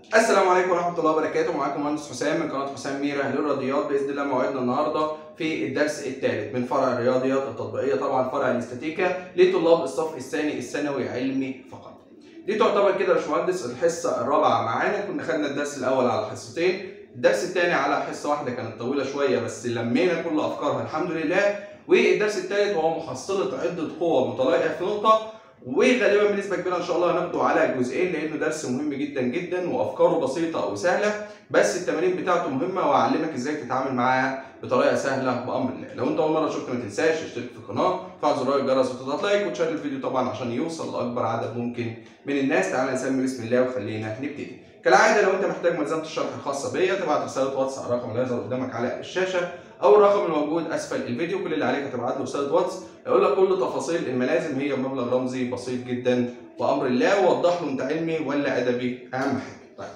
السلام عليكم ورحمه الله وبركاته معاكم مهندس حسام من قناه حسام ميرا للرياضيات باذن الله موعدنا النهارده في الدرس الثالث من فرع الرياضيات التطبيقيه طبعا فرع الاستاتيكا لطلاب الصف الثاني الثانوي علمي فقط. دي تعتبر كده يا باشمهندس الحصه الرابعه معانا كنا خدنا الدرس الاول على حصتين الدرس الثاني على حصه واحده كانت طويله شويه بس لمينا كل افكارها الحمد لله والدرس الثالث وهو محصله عده قوى متلاقيه في نقطه وغالبا بنسبه كبيره ان شاء الله هناخده على جزئين لانه درس مهم جدا جدا وافكاره بسيطه وسهله بس التمارين بتاعته مهمه واعلمك ازاي تتعامل معاها بطريقه سهله بامر الله لو انت اول مره شفت ما تنساش تشترك في القناه تفعل زرار الجرس وتضغط لايك وتشير الفيديو طبعا عشان يوصل لاكبر عدد ممكن من الناس تعالى نسمي بسم الله وخلينا نبتدي كالعاده لو انت محتاج ملزمه الشرح الخاصه بيا تبعت رساله واتس على الرقم اللي هيظهر قدامك على الشاشه او الرقم الموجود اسفل الفيديو كل اللي عليك هتبعت له رساله واتس يقول لك كل تفاصيل الملازم هي بمبلغ رمزي بسيط جدا بامر الله ووضح له انت علمي ولا ادبي اهم حاجه طيب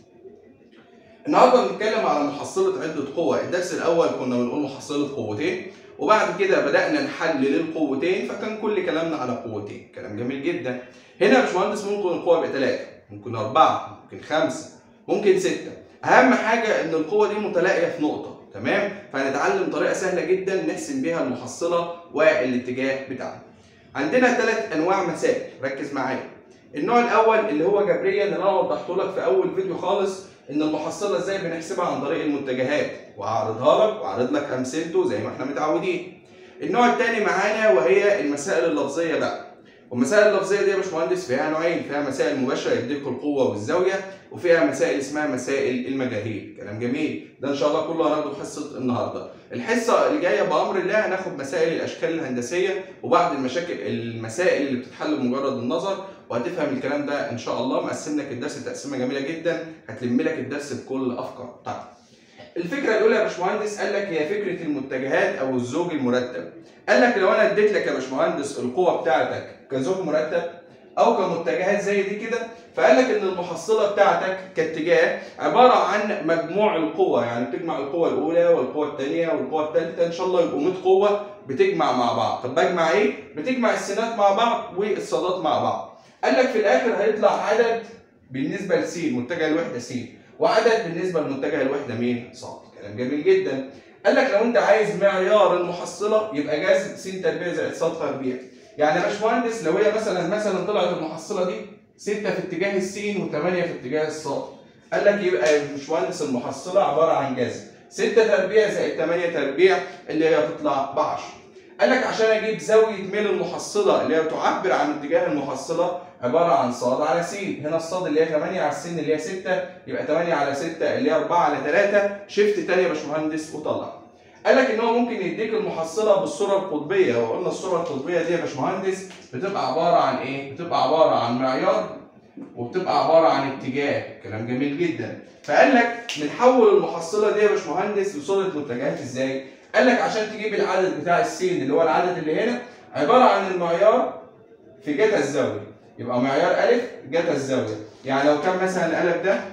النهارده بنتكلم على محصله عده قوى الدرس الاول كنا بنقول محصله قوتين وبعد كده بدانا نحلل القوتين فكان كل كلامنا على قوتين كلام جميل جدا هنا يا باشمهندس ممكن القوه يبقى ثلاثه ممكن اربعه ممكن خمسه ممكن سته اهم حاجه ان القوه دي متلاقيه في نقطه تمام فهنتعلم طريقه سهله جدا نحسب بيها المحصله والاتجاه بتاعنا عندنا ثلاث انواع مسائل ركز معايا النوع الاول اللي هو جبريا اللي انا وضحته لك في اول فيديو خالص ان المحصله ازاي بنحسبها عن طريق المتجهات وهعرضها لك واعرض لك امثلته زي ما احنا متعودين النوع الثاني معانا وهي المسائل اللفظيه بقى والمسائل اللفظيه دي يا باشمهندس فيها نوعين فيها مسائل مباشره يديك القوه والزاويه وفيها مسائل اسمها مسائل المجاهيل كلام جميل ده ان شاء الله كله هناخده في حصه النهارده الحصه اللي جايه بامر الله هناخد مسائل الاشكال الهندسيه وبعض المشاكل المسائل اللي بتتحل بمجرد النظر وهتفهم الكلام ده ان شاء الله مقسم لك الدرس تقسيمه جميله جدا هتلم لك الدرس بكل افكار طيب الفكره الاولى يا باشمهندس قال لك هي فكره المتجهات او الزوج المرتب قال لك لو انا اديت لك يا باشمهندس القوه بتاعتك كزوج مرتب او كمتجهات زي دي كده فقال لك ان المحصله بتاعتك كاتجاه عباره عن مجموع القوى يعني بتجمع القوه الاولى والقوه الثانيه والقوه الثالثه ان شاء الله يبقوا 100 قوه بتجمع مع بعض طب بجمع ايه بتجمع السينات مع بعض والصادات مع بعض قال لك في الاخر هيطلع عدد بالنسبه لس متجه الوحده س وعدد بالنسبه لمتجه الوحده مين ص كلام جميل جدا قال لك لو انت عايز معيار المحصله يبقى جذر س تربيع زائد ص تربيع يعني يا باشمهندس لو هي مثلا مثلا طلعت المحصله دي 6 في اتجاه السين و8 في اتجاه الصاد قال لك يبقى يا باشمهندس المحصله عباره عن جذر 6 تربيع زائد 8 تربيع اللي هي تطلع ب 10 قال لك عشان اجيب زاويه ميل المحصله اللي هي تعبر عن اتجاه المحصله عباره عن ص على س هنا الصاد اللي هي 8 على السين اللي هي 6 يبقى 8 على 6 اللي هي 4 على 3 شيفت تاني يا باشمهندس وطلع قال لك ان هو ممكن يديك المحصله بالصوره القطبيه وقلنا الصوره القطبيه دي يا باشمهندس بتبقى عباره عن ايه بتبقى عباره عن معيار وبتبقى عباره عن اتجاه كلام جميل جدا فقال لك بنحول المحصله دي يا باشمهندس لصوره متجهات ازاي قال لك عشان تجيب العدد بتاع السين اللي هو العدد اللي هنا عباره عن المعيار في جتا الزاويه يبقى معيار الف جتا الزاويه يعني لو كان مثلا الالف ده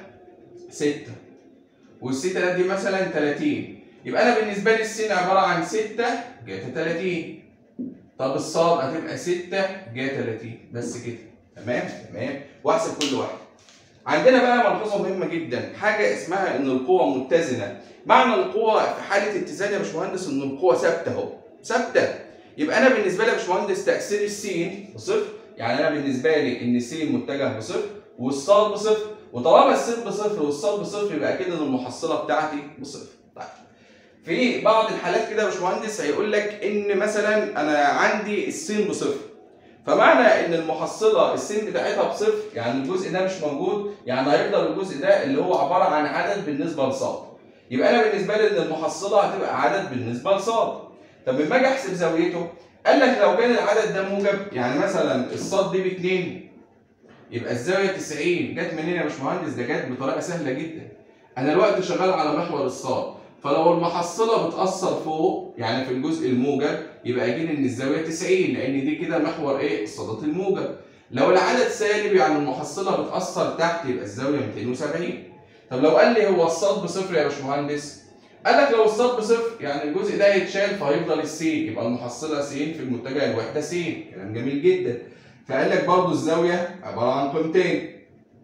6 والستة دي مثلا 30 يبقى انا بالنسبه لي السين عباره عن 6 جتا 30 طب الصاد هتبقى 6 جا 30 بس كده تمام تمام واحسب كل واحد عندنا بقى ملحوظه مهمه جدا حاجه اسمها ان القوه متزنه معنى القوه في حاله اتزان يا باشمهندس ان القوه ثابته اهو ثابته يبقى انا بالنسبه لي يا باشمهندس تاثير السين بصفر يعني انا بالنسبه لي ان السين متجه بصفر والصاد بصفر وطالما السين بصفر والصاد بصفر يبقى اكيد ان المحصله بتاعتي بصفر طيب في بعض الحالات كده يا باشمهندس هيقول لك ان مثلا انا عندي السين بصفر فمعنى ان المحصله السين بتاعتها بصفر يعني الجزء ده مش موجود يعني هيفضل الجزء ده اللي هو عباره عن عدد بالنسبه لصاد يبقى انا بالنسبه لي ان المحصله هتبقى عدد بالنسبه لصاد طب لما اجي احسب زاويته قال لك لو كان العدد ده موجب يعني مثلا الصاد دي ب 2 يبقى الزاويه 90 جت منين يا باشمهندس ده جت بطريقه سهله جدا انا الوقت شغال على محور الصاد فلو المحصله بتاثر فوق يعني في الجزء الموجب يبقى اجيب ان الزاويه 90 لان دي كده محور ايه الصادات الموجب لو العدد سالب يعني المحصله بتاثر تحت يبقى الزاويه 270 طب لو قال لي هو الصاد بصفر يا باشمهندس قال لك لو الصاد بصفر يعني الجزء ده هيتشال فهيفضل السين يبقى المحصله س في المتجه الوحده س كلام جميل جدا فقال لك برضو الزاويه عباره عن قيمتين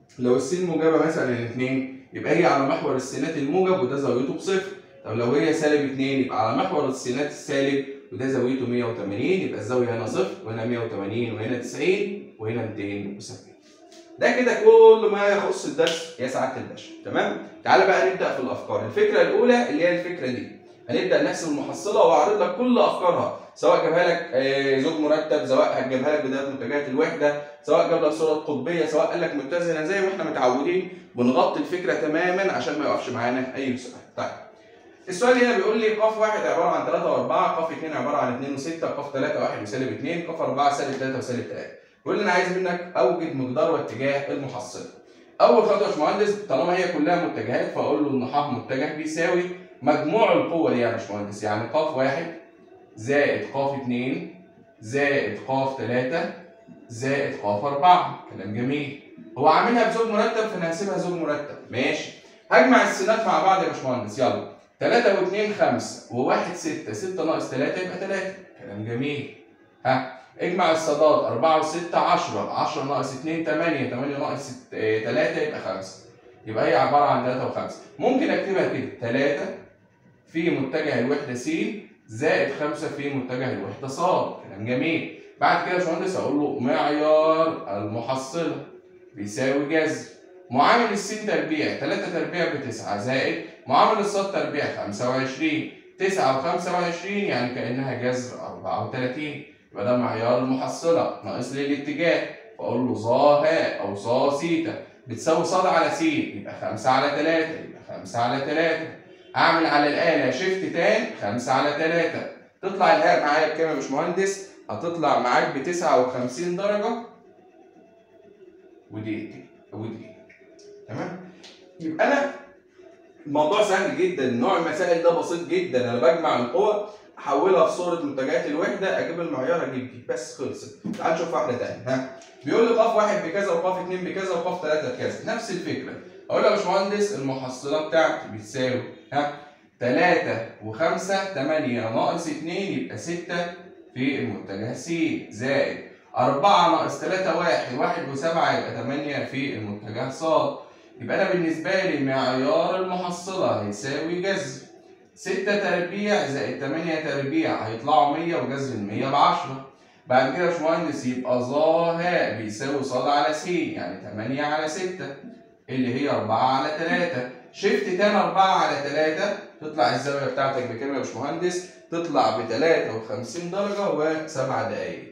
لو السين موجبه مثلا 2 يبقى هي على محور السينات الموجب وده زاويته بصفر طب لو هي سالب 2 يبقى على محور السينات السالب وده زاويته 180 يبقى الزاويه هنا صفر وهنا 180 وهنا 90 وهنا 270 ده كده كل ما يخص الدرس يا سعاده الباشا تمام تعالى بقى نبدا في الافكار الفكره الاولى اللي هي الفكره دي هنبدا نحسب المحصله واعرض لك كل افكارها سواء جابها لك آه، زوج مرتب سواء هتجيبها لك بدايه متجهات الوحده سواء جاب لك صوره قطبيه سواء قال لك متزنه زي ما احنا متعودين بنغطي الفكره تماما عشان ما يقفش معانا اي سؤال طيب السؤال هنا بيقول لي ق واحد عباره عن 3 و4 ق 2 عباره عن 2 و6 ق 3 1 وسالب 2 ق 4 سالب 3 وسالب 3 بيقول لي انا عايز منك اوجد مقدار واتجاه المحصله اول خطوه يا باشمهندس طالما هي كلها متجهات فاقول له ان ح متجه بيساوي مجموع القوه دي يا باشمهندس يعني ق واحد زائد ق 2 زائد ق 3 زائد ق 4 كلام جميل هو عاملها بزوج مرتب فانا هسيبها زوج مرتب ماشي هجمع السينات مع بعض يا باشمهندس يلا 3 و2 5 و1 6 6 ناقص 3 يبقى 3 كلام جميل ها اجمع الصادات 4 و6 10 10 ناقص 2 8 8 ناقص 3 يبقى 5 يبقى هي عباره عن 3 و5 ممكن اكتبها كده 3 في متجه الوحده س زائد 5 في متجه الوحده ص كلام جميل بعد كده يا باشمهندس اقول له معيار المحصله بيساوي جذر معامل السين تربيع 3 تربيع ب 9 زائد معامل الصاد تربيع 25 9 و25 يعني كانها جذر 34 يبقى ده معيار المحصله ناقص لي الاتجاه فاقول له ظا هاء او صا سيتا بتساوي ص على س يبقى 5 على 3 يبقى 5 على 3 اعمل على الاله شيفت تان 5 على 3 تطلع الهاء معايا بكام يا باشمهندس؟ هتطلع معاك ب 59 درجه ودقيقتين ودقيقه تمام؟ يبقى انا الموضوع سهل جدا نوع المسائل ده بسيط جدا انا بجمع القوى احولها في صوره متجهات الوحده اجيب المعيار اجيب دي بس خلصت تعال نشوف واحده ثانيه ها بيقول لي ق واحد بكذا وق اثنين بكذا وق ثلاثه بكذا نفس الفكره اقول له يا باشمهندس المحصله بتاعتي بتساوي ها 3 و5 8 ناقص 2 يبقى 6 في المتجه س زائد 4 ناقص 3 1 1 و7 يبقى 8 في المتجه ص يبقى انا بالنسبه لي معيار المحصله هيساوي جذر 6 تربيع زائد 8 تربيع هيطلعوا 100 وجذر ال 100 ب 10 بعد كده يا باشمهندس يبقى ظا هاء بيساوي ص على س يعني 8 على 6 اللي هي 4 على 3 شيفت تاني 4 على 3 تطلع الزاويه بتاعتك بكام يا باشمهندس؟ تطلع ب 53 درجه و7 دقائق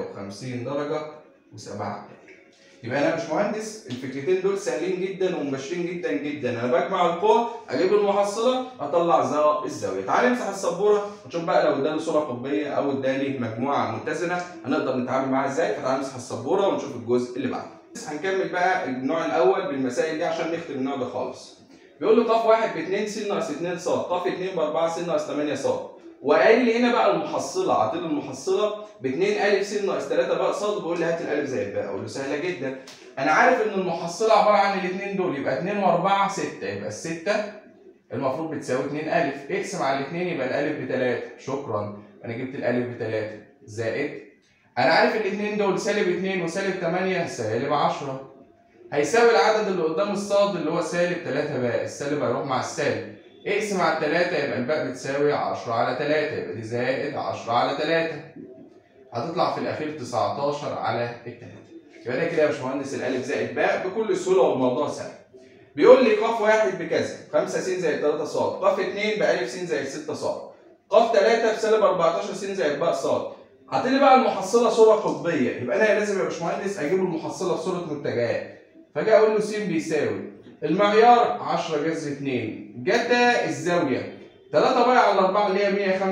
53 درجه و7 دقائق يبقى انا يا باشمهندس الفكرتين دول سهلين جدا ومباشرين جدا جدا انا بجمع القوى اجيب المحصله اطلع زا- الزاويه تعالى نمسح السبوره ونشوف بقى لو اداني صوره قطبيه او اداني مجموعه متزنه هنقدر نتعامل معاها ازاي فتعالى نمسح السبوره ونشوف الجزء اللي بعده هنكمل بقى النوع الاول بالمسائل دي عشان نختم النوع ده خالص بيقول لي ق واحد ب 2 س ناقص 2 ص ق 2 ب 4 س ناقص 8 ص وقال لي هنا بقى المحصله عاطل المحصله ب 2 ا س ناقص 3 باء ص بيقول لي هات الالف زائد الباء اقول له سهله جدا انا عارف ان المحصله عباره عن الاثنين دول يبقى 2 و4 6 يبقى السته المفروض بتساوي 2 الف اقسم على الاثنين يبقى الالف ب 3 شكرا انا جبت الالف ب 3 زائد انا عارف الاثنين دول سالب 2 وسالب 8 سالب 10 هيساوي العدد اللي قدام الصاد اللي هو سالب 3 باء السالب هيروح مع السالب اقسم على التلاتة يبقى الباء بتساوي 10 على 3 يبقى دي زائد 10 على 3 هتطلع في الاخير 19 على التلاتة يبقى ده كده يا باشمهندس الالف زائد باء بكل سهوله والموضوع سهل بيقول لي ق واحد بكذا 5 س زائد 3 ص ق 2 بألف س زائد 6 ص ق 3 بسالب 14 س زائد باء ص حاطط لي بقى المحصله صوره قطبيه يبقى انا لازم يا باشمهندس اجيب المحصله في صوره متجهات فاجي اقول له س بيساوي المعيار 10 جذر 2 جتا الزاويه 3 باي على 4 اللي هي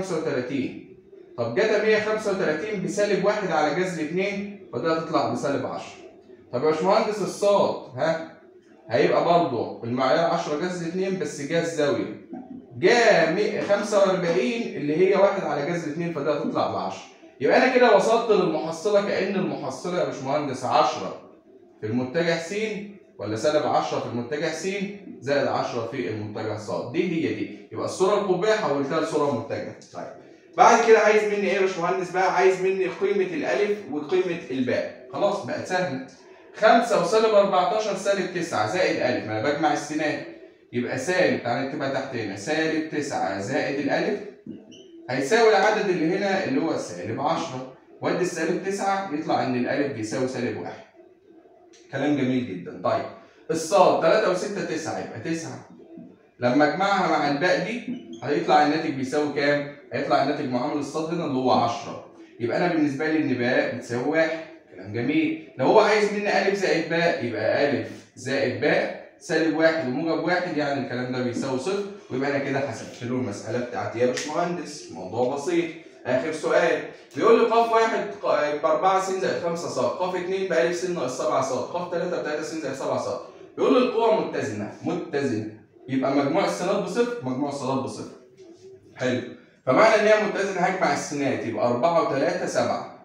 135 طب جتا 135 بسالب 1 على جذر 2 فده هتطلع بسالب 10 طب يا باشمهندس الصاد ها هيبقى برضه المعيار 10 جذر 2 بس جا الزاويه جا 145 اللي هي 1 على جذر 2 فده هتطلع ب 10 يبقى انا كده وصلت للمحصله كان المحصله يا باشمهندس 10 في المتجه س ولا سالب 10 في المتجه س زائد 10 في المتجه ص دي هي دي يبقى الصوره القطبيه حولتها لصوره متجهه طيب بعد كده عايز مني ايه يا باشمهندس بقى عايز مني قيمه الالف وقيمه الباء خلاص بقت سهله 5 وسالب 14 سالب 9 زائد ألف ما أنا بجمع السينات يبقى سالب تعالى نكتبها تحت هنا سالب 9 زائد الألف هيساوي العدد اللي هنا اللي هو سالب 10 وادي السالب 9 يطلع إن الألف بيساوي سالب 1 كلام جميل جدا طيب الصاد 3 و6 9 يبقى 9 لما اجمعها مع الباء دي هيطلع الناتج بيساوي كام؟ هيطلع الناتج معامل الصاد هنا اللي هو 10 يبقى انا بالنسبه لي ان باء بتساوي 1 كلام جميل لو هو عايز مني الف زائد باء يبقى الف زائد باء سالب واحد وموجب واحد يعني الكلام ده بيساوي صفر ويبقى انا كده حسبت له المساله بتاعتي يا باشمهندس موضوع بسيط اخر سؤال بيقول لي قاف واحد ب 4 س زائد 5 ص قاف 2 بألف س ناقص 7 ص قاف 3 ب 3 س زائد 7 ص بيقول لي القوى متزنه متزنه يبقى مجموع السينات بصفر مجموع الصادات بصفر حلو فمعنى ان هي متزنه هجمع السينات يبقى 4 و3 7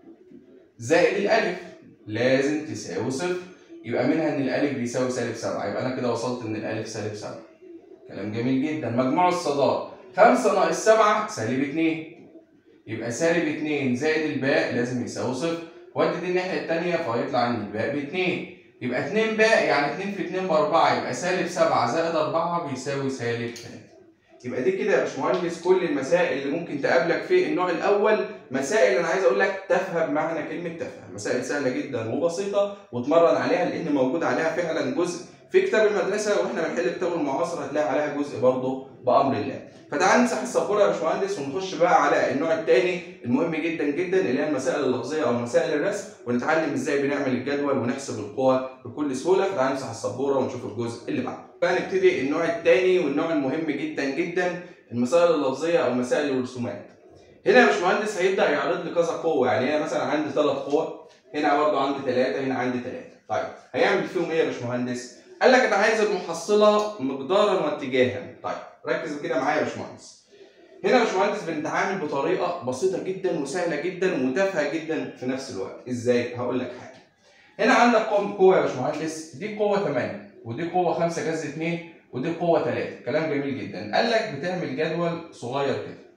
زائد الالف لازم تساوي صفر يبقى منها ان الالف بيساوي سالب 7 يبقى انا كده وصلت ان الالف سالب 7 كلام جميل جدا مجموع الصادات 5 ناقص 7 سالب 2 يبقى سالب 2 زائد الباء لازم يساوي صفر ودي دي الناحيه الثانيه فهيطلع ان الباء ب 2 يبقى 2 باء يعني 2 في 2 ب 4 يبقى سالب 7 زائد 4 بيساوي سالب 3 يبقى دي كده يا باشمهندس كل المسائل اللي ممكن تقابلك في النوع الاول مسائل انا عايز اقول لك تفهم معنى كلمه تفهم مسائل سهله جدا وبسيطه واتمرن عليها لان موجود عليها فعلا جزء في كتاب المدرسه واحنا بنحل كتاب المعاصر هتلاقي عليها جزء برضه بامر الله فتعال نمسح السبوره يا باشمهندس ونخش بقى على النوع الثاني المهم جدا جدا اللي هي المسائل اللفظيه او مسائل الرسم ونتعلم ازاي بنعمل الجدول ونحسب القوى بكل سهوله فتعال نمسح السبوره ونشوف الجزء اللي بعده فهنبتدي النوع الثاني والنوع المهم جدا جدا المسائل اللفظيه او مسائل الرسومات هنا يا باشمهندس هيبدا يعرض لي كذا قوه يعني هنا مثلا عندي ثلاث قوى هنا برضه عندي ثلاثه هنا عندي ثلاثه طيب هيعمل فيهم ايه يا باشمهندس قال لك انا عايز المحصله مقدارا واتجاها طيب ركز كده معايا يا باشمهندس هنا يا باشمهندس بنتعامل بطريقه بسيطه جدا وسهله جدا وتافهه جدا في نفس الوقت ازاي هقول لك حاجه هنا عندك قوه يا باشمهندس دي قوه 8 ودي قوه 5 جذر 2 ودي قوه 3 كلام جميل جدا قال لك بتعمل جدول صغير كده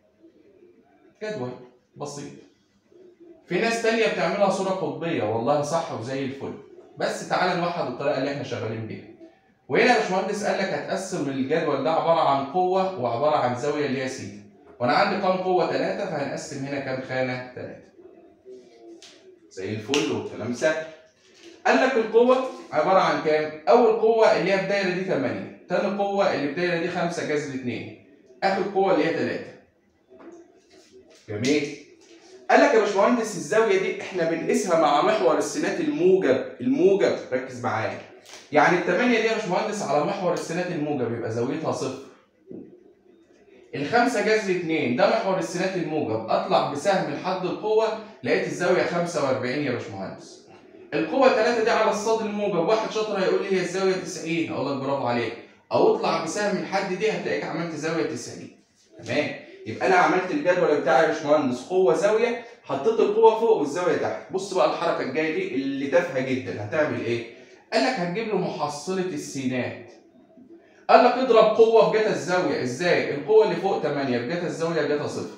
جدول بسيط في ناس تانية بتعملها صورة قطبية والله صح وزي الفل بس تعالى نوحد الطريقة اللي احنا شغالين بيها وهنا يا باشمهندس قال لك هتقسم الجدول ده عبارة عن قوة وعبارة عن زاوية اللي هي س وانا عندي كام قوة 3 فهنقسم هنا كام خانة 3 زي الفل والكلام سهل قال لك القوة عبارة عن كام؟ أول قوة اللي هي في الدايرة دي 8 تاني قوة اللي في الدايرة دي 5 جذر 2 آخر قوة اللي هي 3 جميل قال لك يا باشمهندس الزاويه دي احنا بنقيسها مع محور السينات الموجب الموجب ركز معايا يعني الثمانيه دي يا باشمهندس على محور السينات الموجب يبقى زاويتها صفر الخمسة جذر 2 ده محور السينات الموجب اطلع بسهم لحد القوة لقيت الزاوية 45 يا باشمهندس القوة 3 دي على الصاد الموجب واحد شاطر هيقول لي هي الزاوية 90 اقول لك برافو عليك او اطلع بسهم لحد دي هتلاقيك عملت زاوية 90 تمام يبقى انا عملت الجدول بتاعي يا باشمهندس قوه زاويه حطيت القوه فوق والزاويه تحت بص بقى الحركه الجايه دي اللي تافهه جدا هتعمل ايه قال لك هتجيب له محصله السينات قال لك اضرب قوه في جتا الزاويه ازاي القوه اللي فوق 8 في جتا الزاويه جتا صفر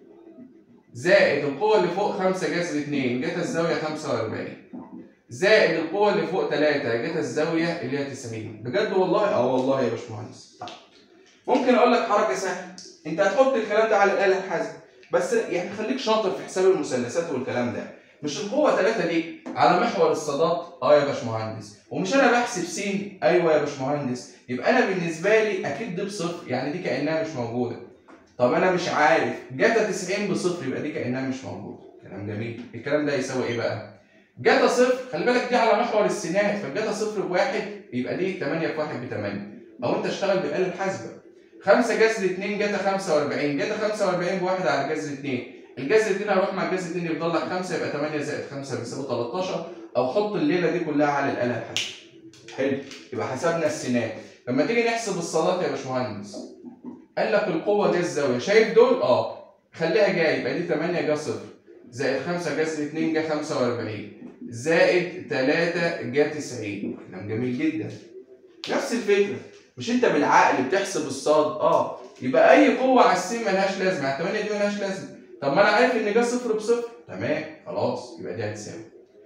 زائد القوه اللي فوق 5 جذر 2 جتا الزاويه 45 زائد القوه اللي فوق 3 جتا الزاويه اللي هي 90 بجد والله اه والله يا باشمهندس طيب ممكن اقول لك حركه سهله انت هتحط الكلام ده على الاله الحاسبه بس يعني خليك شاطر في حساب المثلثات والكلام ده مش القوه 3 دي على محور الصادات اه يا باشمهندس ومش انا بحسب س ايوه يا باشمهندس يبقى انا بالنسبه لي اكيد دي بصفر يعني دي كانها مش موجوده طب انا مش عارف جاتا 90 بصفر يبقى دي كانها مش موجوده كلام جميل الكلام ده يساوي ايه بقى جاتا صفر خلي بالك دي على محور السينات فالجاتا صفر بواحد يبقى دي 8 في 1 ب 8 او انت اشتغل بالاله الحاسبه 5 جذر 2 جتا 45 جتا 45 بواحد على جذر 2 الجذر 2 هيروح مع الجذر 2 يفضل لك 5 يبقى 8 زائد 5 بيساوي 13 او حط الليله دي كلها على الاله الحاسبه حلو يبقى حسبنا السينات لما تيجي نحسب الصادات يا باشمهندس قال لك القوه دي الزاويه شايف دول اه خليها جاي يبقى دي 8 جا صفر زائد 5 جذر 2 جا 45 زائد 3 جا 90 كلام جميل جدا نفس الفكره مش انت بالعقل بتحسب الصاد اه يبقى اي قوه على السين ملهاش لازمه يعني 8 دي ملهاش لازمه طب ما انا عارف ان جا صفر بصفر تمام خلاص يبقى دي هتساوي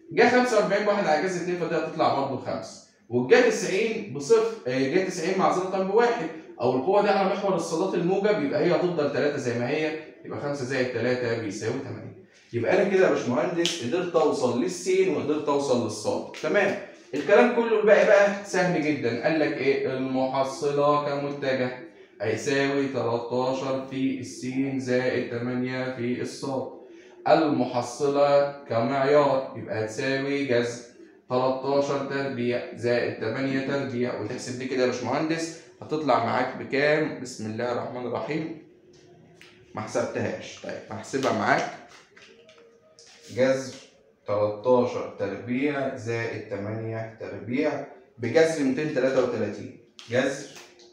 جه 45 بواحد على جذر 2 فدي هتطلع برضه 5 والجا 90 بصفر آه، جا 90 معذره بواحد او القوه دي على محور الصادات الموجب يبقى هي هتفضل 3 زي ما هي يبقى 5 زائد 3 بيساوي 8 يبقى انا كده يا باشمهندس قدرت اوصل للسين وقدرت اوصل للصاد تمام الكلام كله الباقي بقى سهل جدا قال لك ايه المحصله كمتجه هيساوي 13 في السين زائد 8 في الصاد المحصله كمعيار يبقى هتساوي جذر 13 تربيع زائد 8 تربيع وتحسب دي كده يا باشمهندس هتطلع معاك بكام بسم الله الرحمن الرحيم ما حسبتهاش طيب هحسبها معاك جذر 13 تربيع زائد 8 تربيع بجذر 233 جذر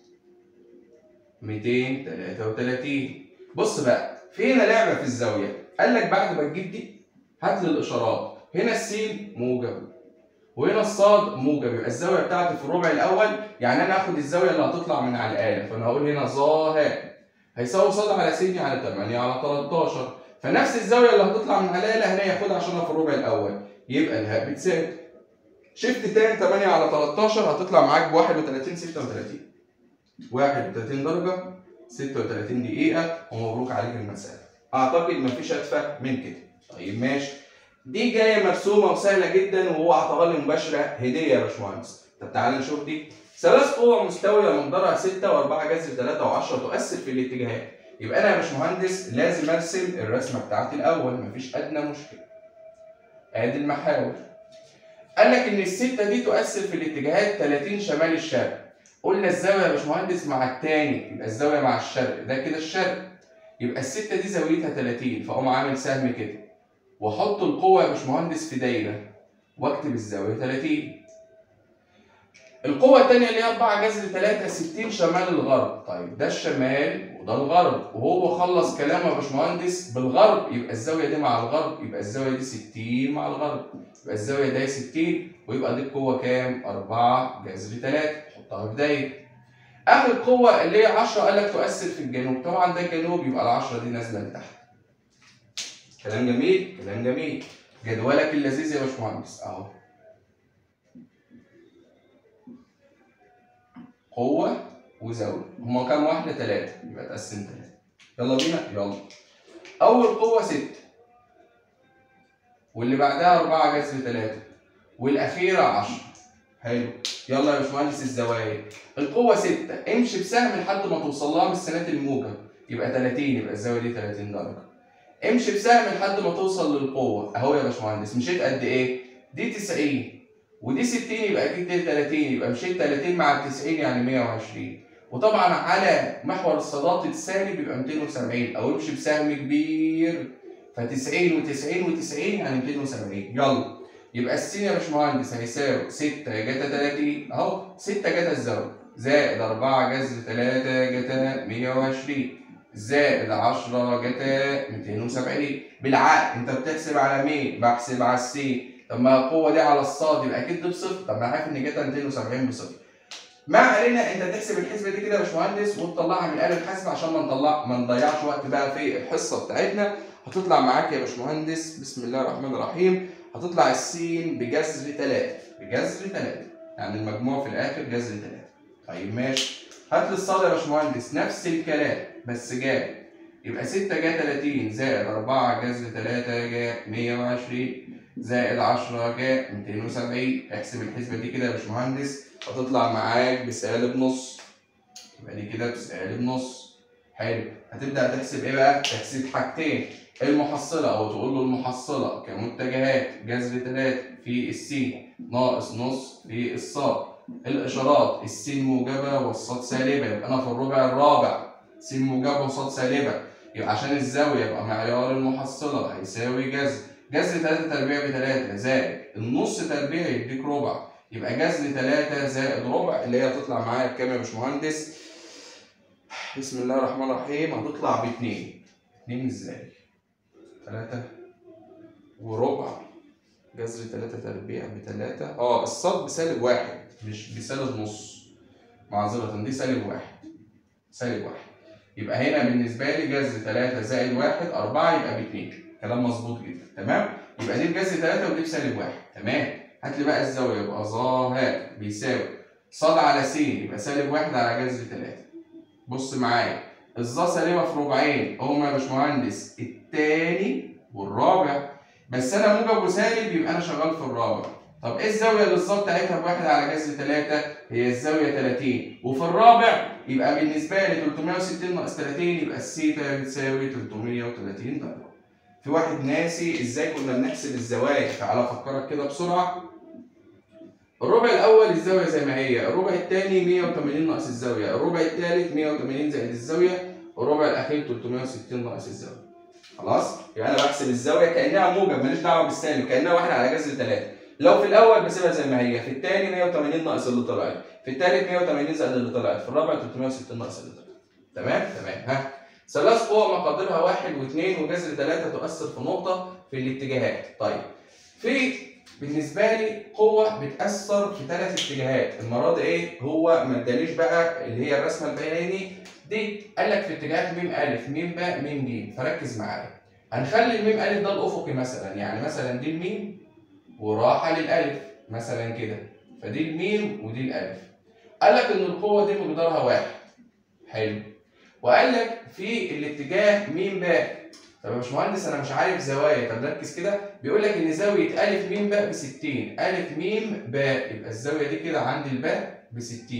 233 بص بقى في هنا لعبه في الزاويه قال لك بعد ما تجيب دي هات لي الاشارات هنا السين موجب وهنا الصاد موجب يبقى الزاويه بتاعتي في الربع الاول يعني انا هاخد الزاويه اللي هتطلع من على الاله فانا هقول هنا ظاهر هيساوي صاد على س على 8 على 13 فنفس الزاويه اللي هتطلع من على الاله هنا ياخدها عشان في الربع الاول يبقى الهاء بتساوي شيفت تاني 8 على 13 هتطلع معاك ب 31 36 31 درجه 36 دقيقه ومبروك عليك المساله اعتقد مفيش ادفع من كده طيب ماشي دي جايه مرسومه وسهله جدا وهو عطاها لي مباشره هديه يا باشمهندس طب تعالى نشوف دي ثلاث قوى مستويه مقدارها 6 و4 جذر 3 و10 تؤثر في الاتجاهات يبقى انا يا باشمهندس لازم ارسم الرسمه بتاعتي الاول مفيش ادنى مشكله ادي المحاور قال لك ان السته دي تؤثر في الاتجاهات 30 شمال الشرق قلنا الزاويه يا باشمهندس مع الثاني يبقى الزاويه مع الشرق ده كده الشرق يبقى السته دي زاويتها 30 فاقوم عامل سهم كده واحط القوه يا باشمهندس في دايره واكتب الزاويه 30 القوة الثانية اللي هي 4 جذر 3 60 شمال الغرب، طيب ده الشمال وده الغرب، وهو خلص كلامه يا باشمهندس بالغرب يبقى الزاوية دي مع الغرب يبقى الزاوية دي 60 مع الغرب، يبقى الزاوية دي 60 ويبقى دي القوة كام؟ 4 جذر 3 حطها في دايرة. آخر قوة اللي هي 10 قال لك تؤثر في الجنوب، طبعا ده الجنوب يبقى ال 10 دي نازلة لتحت. كلام جميل؟ كلام جميل. جدولك اللذيذ يا باشمهندس أهو. قوة وزاوية هما كام واحدة؟ تلاتة يبقى تقسم تلاتة يلا بينا يلا أول قوة ستة واللي بعدها أربعة جذر تلاتة والأخيرة عشرة حلو يلا يا باشمهندس الزوايا القوة ستة امشي بسهم لحد ما توصل لها من السنات الموجب يبقى 30 يبقى الزاوية دي 30 درجة امشي بسهم لحد ما توصل للقوة أهو يا باشمهندس مشيت قد إيه؟ دي 90 ودي 60 يبقى اكيد دي 30 يبقى مشيت 30 مع ال 90 يعني 120 وطبعا على محور الصادات السالب يبقى 270 او امشي بسهم كبير ف 90 و90 و90 يعني 270 يلا يبقى السين يا باشمهندس هيساوي 6 جتا 30 اهو 6 جتا الزاويه زائد 4 جذر 3 جتا 120 زائد 10 جتا 270 بالعقل انت بتحسب على مين؟ بحسب على السين طب ما القوه دي على الصاد يبقى اكيد دي بصفر طب ما انا عارف ان جتا 270 بصفر ما علينا انت تحسب الحسبه دي كده يا باشمهندس وتطلعها من الاله الحاسبه عشان ما نطلع ما نضيعش وقت بقى في الحصه بتاعتنا هتطلع معاك يا باشمهندس بسم الله الرحمن الرحيم هتطلع السين بجذر 3 بجذر 3 يعني المجموع في الاخر جذر 3 طيب ماشي هات لي الصاد يا باشمهندس نفس الكلام بس جاب يبقى 6 جا 30 زائد 4 جذر 3 جا 120 زائد 10 جا 270 احسب الحسبه دي كده يا باشمهندس هتطلع معاك بسالب نص يبقى دي كده بسالب نص حلو هتبدا تحسب ايه بقى؟ تحسب حاجتين المحصله او تقول له المحصله كمتجهات جذر 3 في السين ناقص نص في الصاد الاشارات السين موجبه والصاد سالبه يبقى انا في الربع الرابع سين موجبه وصاد سالبه يبقى عشان الزاويه يبقى معيار المحصله هيساوي جذر جذر 3 تربيع ب 3 زائد النص تربيع يديك ربع يبقى جذر 3 زائد ربع اللي هي هتطلع معايا بكام يا باشمهندس؟ بسم الله الرحمن الرحيم هتطلع ب 2 2 ازاي؟ 3 وربع جذر 3 تربيع ب 3 اه الصاد بسالب واحد مش بسالب نص معذرة دي سالب واحد سالب واحد يبقى هنا بالنسبة لي جذر 3 زائد واحد 4 يبقى ب 2 كلام مظبوط جدا تمام يبقى دي بجذر 3 ودي بسالب 1 تمام هات لي بقى الزاويه يبقى ظا ه بيساوي ص على س يبقى سالب 1 على جذر 3 بص معايا الظا سالبه في ربعين هما يا باشمهندس التاني والرابع بس انا موجب وسالب يبقى انا شغال في الرابع طب ايه الزاويه اللي الظا بتاعتها بواحد على جذر 3 هي الزاويه 30 وفي الرابع يبقى بالنسبه لي 360 ناقص 30 يبقى السيتا بتساوي 330 درجه في واحد ناسي ازاي كنا بنحسب الزوايا تعالى افكرك كده بسرعه الربع الاول الزاويه زي ما هي الربع الثاني 180 ناقص الزاويه الربع الثالث 180 زائد الزاويه الربع الاخير 360 ناقص الزاويه خلاص يبقى انا بحسب الزاويه كانها موجب ماليش دعوه بالسالب كانها واحد على جذر 3 لو في الاول بسيبها زي ما هي في الثاني 180 ناقص اللي طلعت في الثالث 180 زائد اللي طلعت في الرابع 360 ناقص اللي طلعت تمام تمام ها ثلاث قوى مقاديرها واحد واثنين وجذر ثلاثة تؤثر في نقطة في الاتجاهات طيب في بالنسبة لي قوة بتأثر في ثلاث اتجاهات المرة دي ايه هو ما اداليش بقى اللي هي الرسمة البيانية دي قال لك في اتجاهات م أ م ب م ج فركز معايا هنخلي الميم أ ده الأفقي مثلا يعني مثلا دي الميم وراحة للألف مثلا كده فدي الميم ودي الألف قال لك إن القوة دي مقدارها واحد حلو وقال لك في الاتجاه م ب طب يا باشمهندس انا مش عارف زوايا طب ركز كده بيقول لك ان زاويه ا م ب ب 60 ا م ب يبقى الزاويه دي كده عند الباء ب 60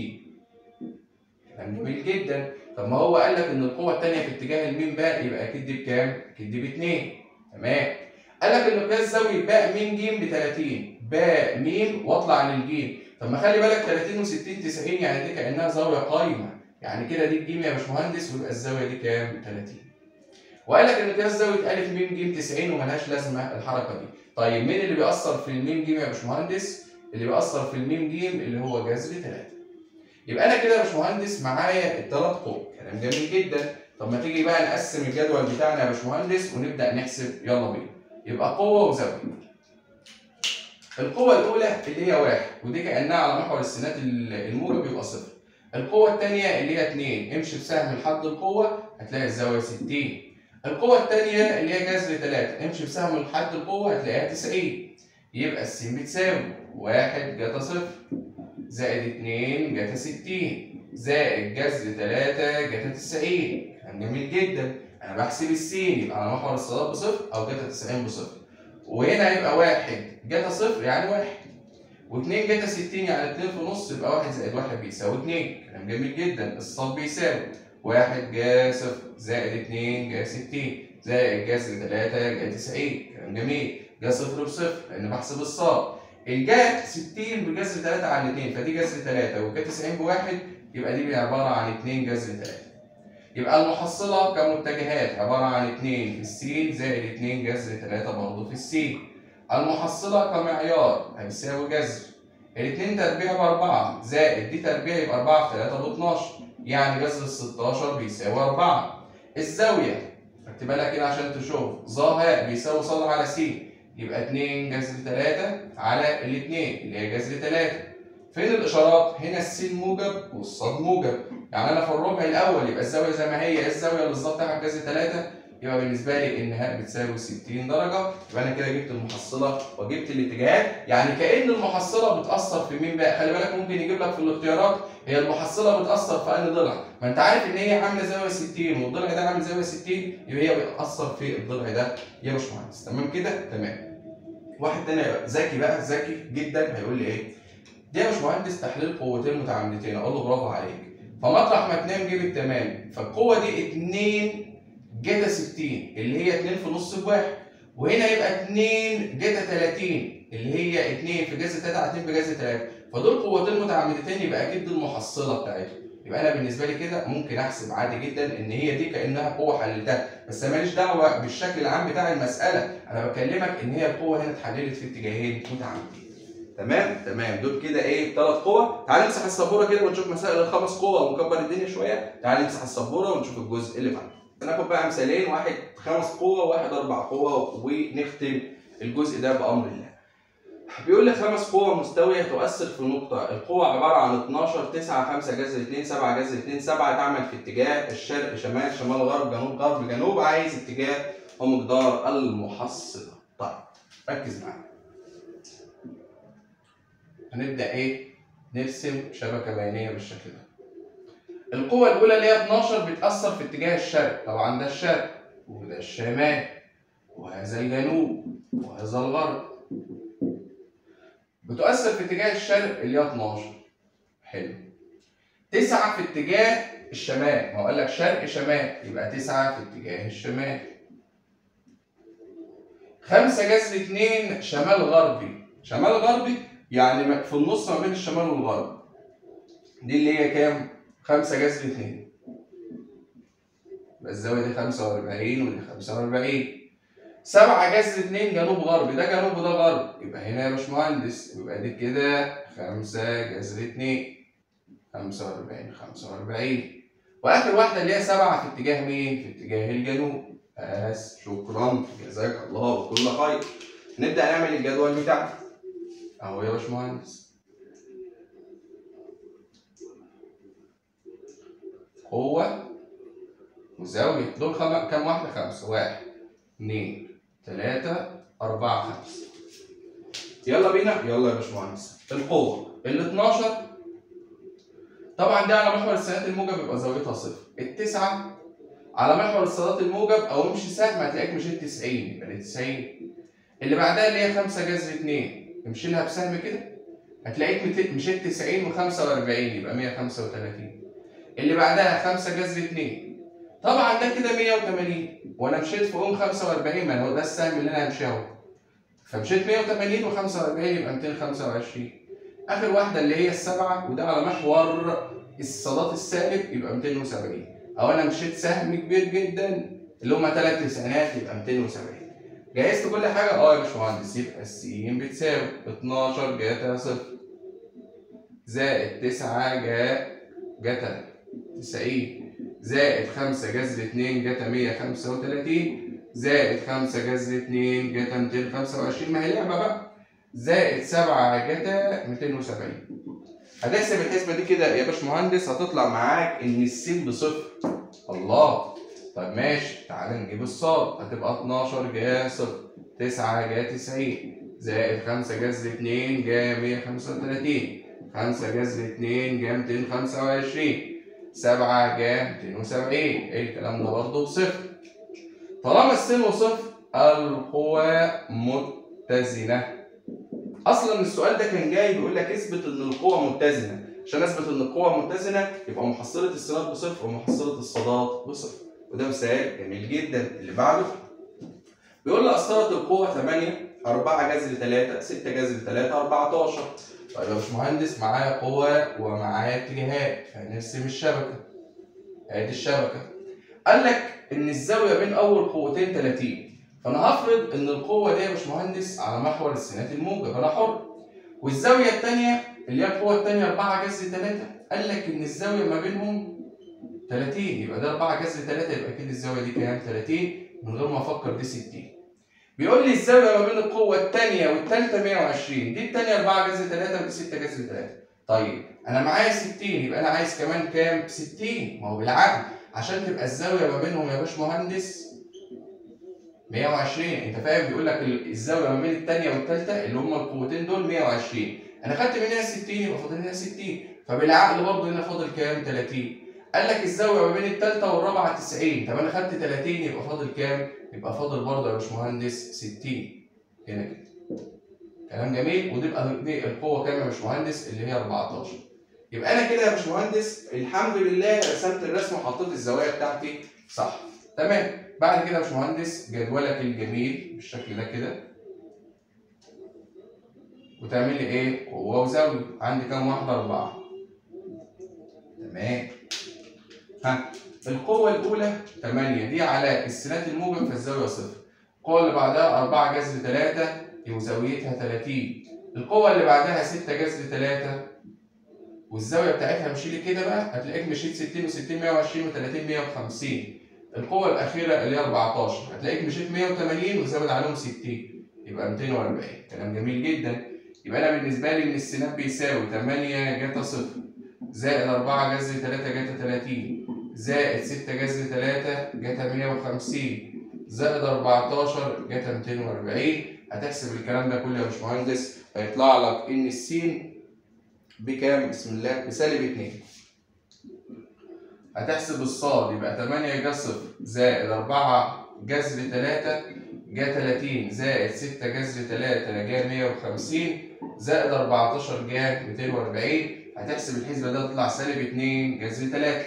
كلام جميل جدا طب ما هو قال لك ان القوه الثانيه في اتجاه الميم باء يبقى اكيد دي بكام؟ اكيد دي ب 2 تمام قال لك ان قياس زاويه باء م ج ب 30 باء م واطلع للجيم طب ما خلي بالك 30 و60 90 يعني دي كانها زاويه قايمه يعني كده دي الجيم يا باشمهندس ويبقى الزاويه دي كام؟ 30 وقال لك ان قياس زاويه ا م ج 90 وملهاش لازمه الحركه دي طيب مين اللي بيأثر في الميم ج يا باشمهندس؟ اللي بيأثر في الميم ج اللي هو جذر 3 يبقى انا كده يا باشمهندس معايا الثلاث قوى كلام جميل جدا طب ما تيجي بقى نقسم الجدول بتاعنا يا باشمهندس ونبدا نحسب يلا بينا يبقى قوه وزاويه القوه الاولى اللي هي واحد ودي كانها على محور السينات الموجب يبقى صفر القوه الثانيه اللي هي 2 امشي بسهم لحد القوه هتلاقي الزاويه 60 القوه الثانيه اللي هي جذر 3 امشي بسهم لحد القوه هتلاقيها 90 يبقى السين بتساوي 1 جتا صفر زائد 2 جتا 60 زائد جذر 3 جتا 90 كلام جميل جدا انا بحسب السين يبقى على محور الصادات بصفر او جتا 90 بصفر وهنا هيبقى 1 جتا صفر يعني 1 و2 جتا 60 يعني 2 في نص يبقى 1 زائد 1 بيساوي 2 كلام جميل جدا الصاد بيساوي 1 جا صفر زائد 2 جا 60 زائد جذر 3 جا 90 كلام جميل جا صفر بصفر لان بحسب الصاد الجا 60 بجذر 3 على 2 فدي جذر 3 والجا 90 بواحد يبقى دي عباره عن 2 جذر 3 يبقى المحصله كمتجهات عباره عن 2 في السين زائد 2 جذر 3 برضه في السين المحصله كمعيار هيساوي جذر الاثنين تربيع بأربعة زائد دي تربيع يبقى 4 في 3 ب 12 يعني جذر ال 16 بيساوي 4 الزاويه اكتبها لك كده عشان تشوف ظا بيساوي ص على س يبقى 2 جذر 3 على الاثنين اللي هي جذر 3 فين الاشارات؟ هنا السين موجب والصاد موجب يعني انا في الربع الاول يبقى الزاويه زي ما هي الزاويه اللي الظا بتاعها بجذر 3 يبقى بالنسبه لي النهاء بتساوي 60 درجه يبقى انا كده جبت المحصله وجبت الاتجاهات يعني كان المحصله بتاثر في مين بقى خلي بالك ممكن يجيب لك في الاختيارات هي المحصله بتاثر في انهي ضلع ما انت عارف ان هي عامله زاويه 60 والضلع ده عامل زاويه 60 يبقى هي بتاثر في الضلع ده يا باشمهندس تمام كده تمام واحد تاني ذكي بقى ذكي جدا هيقول لي ايه دي يا باشمهندس تحليل قوتين متعامدتين اقول له برافو عليك فمطرح ما تنام جيب التمام فالقوه دي 2 جتا 60 اللي هي 2 في نص بواحد وهنا يبقى 2 جتا 30 اللي هي 2 في جذر 3 على 2 بجذر 3 فدول قوتين متعامدتين يبقى اكيد دي المحصله بتاعتهم يبقى انا بالنسبه لي كده ممكن احسب عادي جدا ان هي دي كانها قوه حللتها بس ماليش دعوه بالشكل العام بتاع المساله انا بكلمك ان هي القوه هنا اتحللت في اتجاهين متعامدين تمام تمام دول كده ايه ثلاث قوى تعال نمسح السبوره كده ونشوف مسائل الخمس قوى ونكبر الدنيا شويه تعال نمسح السبوره ونشوف الجزء اللي بعده ناخد بقى مثالين واحد خمس قوة وواحد أربع قوة ونختم الجزء ده بأمر الله. بيقول لك خمس قوى مستوية تؤثر في نقطة، القوة عبارة عن 12 9 5 جذر 2 7 جذر 2 7 تعمل في اتجاه الشرق شمال شمال غرب جنوب غرب جنوب عايز اتجاه ومقدار المحصلة. طيب ركز معايا هنبدا ايه نرسم شبكه بيانيه بالشكل ده القوة الأولى اللي هي 12 بتأثر في اتجاه الشرق، طبعا ده الشرق وده الشمال وهذا الجنوب وهذا الغرب. بتؤثر في اتجاه الشرق اللي هي 12 حلو. تسعة في اتجاه الشمال، ما هو قال لك شرق شمال يبقى تسعة في اتجاه الشمال. خمسة جذر اتنين شمال غربي، شمال غربي يعني في النص ما بين الشمال والغرب. دي اللي هي كام؟ خمسة جذر اتنين يبقى الزاوية دي خمسة وأربعين ودي خمسة وأربعين سبعة جذر اتنين جنوب غرب ده جنوب وده غرب يبقى هنا يا باشمهندس يبقى دي كده خمسة جذر اتنين خمسة وأربعين خمسة وأربعين وآخر واحدة اللي هي سبعة في اتجاه مين؟ في اتجاه الجنوب بس شكرا جزاك الله كل خير نبدأ نعمل الجدول بتاعنا أهو يا باشمهندس قوة وزاوية دول خم... كام واحدة؟ خمسة واحد اتنين تلاتة أربعة خمسة يلا بينا يلا يا باشمهندس القوة ال 12 طبعا دي على محور السنات الموجب يبقى زاويتها صفر التسعة على محور الصادات الموجب أو امشي سهم هتلاقيك مشيت 90 يبقى دي 90 اللي بعدها اللي هي 5 جذر 2 امشي لها بسهم كده هتلاقيك مشيت 90 و45 يبقى 135 اللي بعدها 5 جذر 2 طبعا ده كده 180 وانا مشيت في ام 45 ما هو ده السهم اللي انا همشيه اهو فمشيت 180 و45 يبقى 225 اخر واحده اللي هي السبعه وده على محور الصادات السالب يبقى 270 او انا مشيت سهم كبير جدا اللي هما ثلاث تسعينات يبقى 270 جهزت كل حاجه اه يا باشمهندس يبقى س بتساوي 12 جاتا صفر زائد 9 جا جاتا 90 زائد 5 جذر 2 جتا 135 زائد 5 جذر 2 جتا 225 ما هي لعبه بقى زائد 7 جتا 270 هتحسب الحسبه دي كده يا باشمهندس هتطلع معاك ان السين بصفر الله طب ماشي تعالى نجيب الصاد هتبقى 12 جا صفر 9 جا 90 زائد 5 جذر 2 جا 135 5 جذر 2 جا 225 7 جا 270 ايه الكلام ده برضه بصفر طالما السين وصفر القوى متزنة اصلا السؤال ده كان جاي بيقول لك اثبت ان القوى متزنة عشان اثبت ان القوى متزنة يبقى محصلة السينات بصفر ومحصلة الصادات بصفر وده مثال جميل جدا اللي بعده بيقول لي قسطرة القوة 8 4 جذر 3 6 جذر 3 14 طيب يا باشمهندس معايا قوة ومعايا اتجاهات هنرسم الشبكة ادي الشبكة قال لك ان الزاوية بين اول قوتين 30 فانا هفرض ان القوة دي يا باشمهندس على محور السينات الموجب انا حر والزاوية الثانية اللي هي القوة الثانية 4 جذر 3 قال لك ان الزاوية ما بينهم 30 يبقى ده 4 جذر 3 يبقى كده الزاوية دي كام 30 من غير ما افكر دي 60 بيقول لي الزاويه ما بين القوه الثانيه والثالثه 120 دي الثانيه 4 جذر 3 ودي 6 جذر 3 طيب انا معايا 60 يبقى انا عايز كمان كام 60 ما هو بالعقل عشان تبقى الزاويه ما بينهم يا باشمهندس 120 انت فاهم بيقول لك الزاويه ما بين الثانيه والثالثه اللي هم القوتين دول 120 انا خدت من هنا 60 يبقى فاضل هنا 60 فبالعقل برضه هنا فاضل كام 30 قال لك الزاويه ما بين الثالثه والرابعه 90 طب انا خدت 30 يبقى فاضل كام يبقى فاضل برضه يا باشمهندس 60 هنا كده كلام جميل ودي بقى دي القوه كام يا باشمهندس اللي هي 14 يبقى انا كده يا باشمهندس الحمد لله رسمت الرسم وحطيت الزوايا بتاعتي صح تمام بعد كده يا باشمهندس جدولك الجميل بالشكل ده كده وتعمل لي ايه قوه وزاويه عندي كام واحده اربعه تمام ها القوة الأولى 8 دي على السينات الموجب فالزاوية صفر. القوة اللي بعدها 4 جذر 3 وزاويتها 30. القوة اللي بعدها 6 جذر 3 والزاوية بتاعتها امشي لي كده بقى هتلاقيك مشيت 60 و60 120 و30 150. القوة الأخيرة اللي هي 14 هتلاقيك مشيت 180 وزود عليهم 60 يبقى 240 كلام جميل جدا. يبقى أنا بالنسبة لي إن السينات بيساوي 8 جتا صفر زائد 4 جذر 3 جتا 30 زائد 6 جذر 3 جتا 150 زائد 14 جتا 240 هتحسب الكلام ده كله يا باشمهندس هيطلع لك ان السين بكام بسم الله بسالب 2 هتحسب الصاد يبقى 8 جا صفر زائد 4 جذر 3 جا 30 زائد 6 جذر 3 جا 150 زائد 14 جا 240 هتحسب الحسبة ده تطلع سالب 2 جذر 3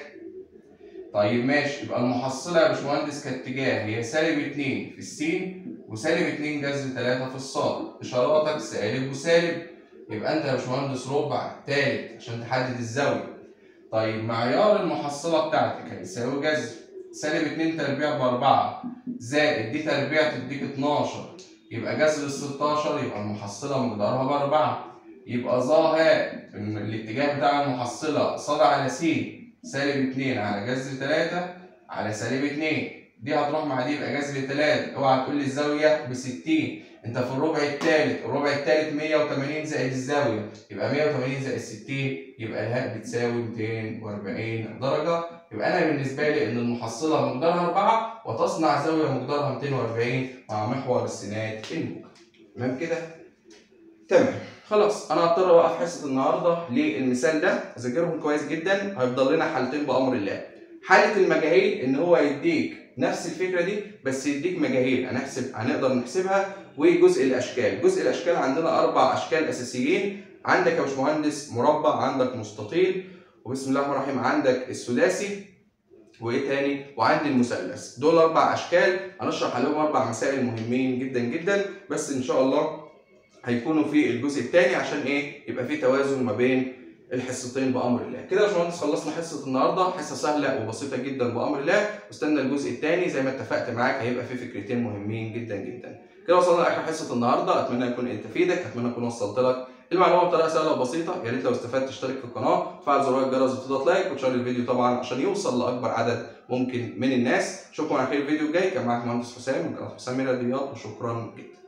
طيب ماشي يبقى المحصلة يا باشمهندس كاتجاه هي سالب 2 في السين وسالب 2 جذر 3 في الصاد إشاراتك سالب وسالب يبقى أنت يا باشمهندس ربع تالت عشان تحدد الزاوية طيب معيار المحصلة بتاعتك هيساوي جذر سالب 2 تربيع ب 4 زائد دي تربيع تديك 12 يبقى جذر ال 16 يبقى المحصلة مقدارها ب 4 يبقى ظاهر الاتجاه بتاع المحصلة ص على س سالب 2 على جذر 3 على سالب 2 دي هتروح مع دي يبقى جذر 3 اوعى تقول لي الزاوية ب 60 انت في الربع الثالث الربع الثالث 180 زائد الزاوية يبقى 180 زائد 60 يبقى الهاء بتساوي 240 درجة يبقى أنا بالنسبة لي إن المحصلة مقدارها 4 وتصنع زاوية مقدارها 240 مع محور السينات الموجب تمام كده؟ تمام خلاص أنا هضطر أوقف حصة النهاردة للمثال ده أذاكرهم كويس جدا هيفضل لنا حالتين بأمر الله حالة المجاهيل إن هو يديك نفس الفكرة دي بس يديك مجاهيل هنحسب هنقدر نحسبها وجزء الأشكال جزء الأشكال عندنا أربع أشكال أساسيين عندك يا باشمهندس مربع عندك مستطيل وبسم الله الرحمن الرحيم عندك الثلاثي وايه تاني وعندي المثلث دول اربع اشكال هنشرح عليهم اربع مسائل مهمين جدا جدا بس ان شاء الله هيكونوا في الجزء الثاني عشان ايه يبقى في توازن ما بين الحصتين بامر الله كده يا باشمهندس خلصنا حصه النهارده حصه سهله وبسيطه جدا بامر الله واستنى الجزء الثاني زي ما اتفقت معاك هيبقى في فكرتين مهمين جدا جدا كده وصلنا لاخر حصه النهارده اتمنى يكون انت فيدك اتمنى اكون وصلت لك المعلومه بطريقه سهله وبسيطه يا ريت لو استفدت تشترك في القناه وتفعل زرار الجرس وتضغط لايك وتشير الفيديو طبعا عشان يوصل لاكبر عدد ممكن من الناس اشوفكم على خير الفيديو الجاي كان معاك مهندس حسام من قناه حسام رياضيات وشكرا جدا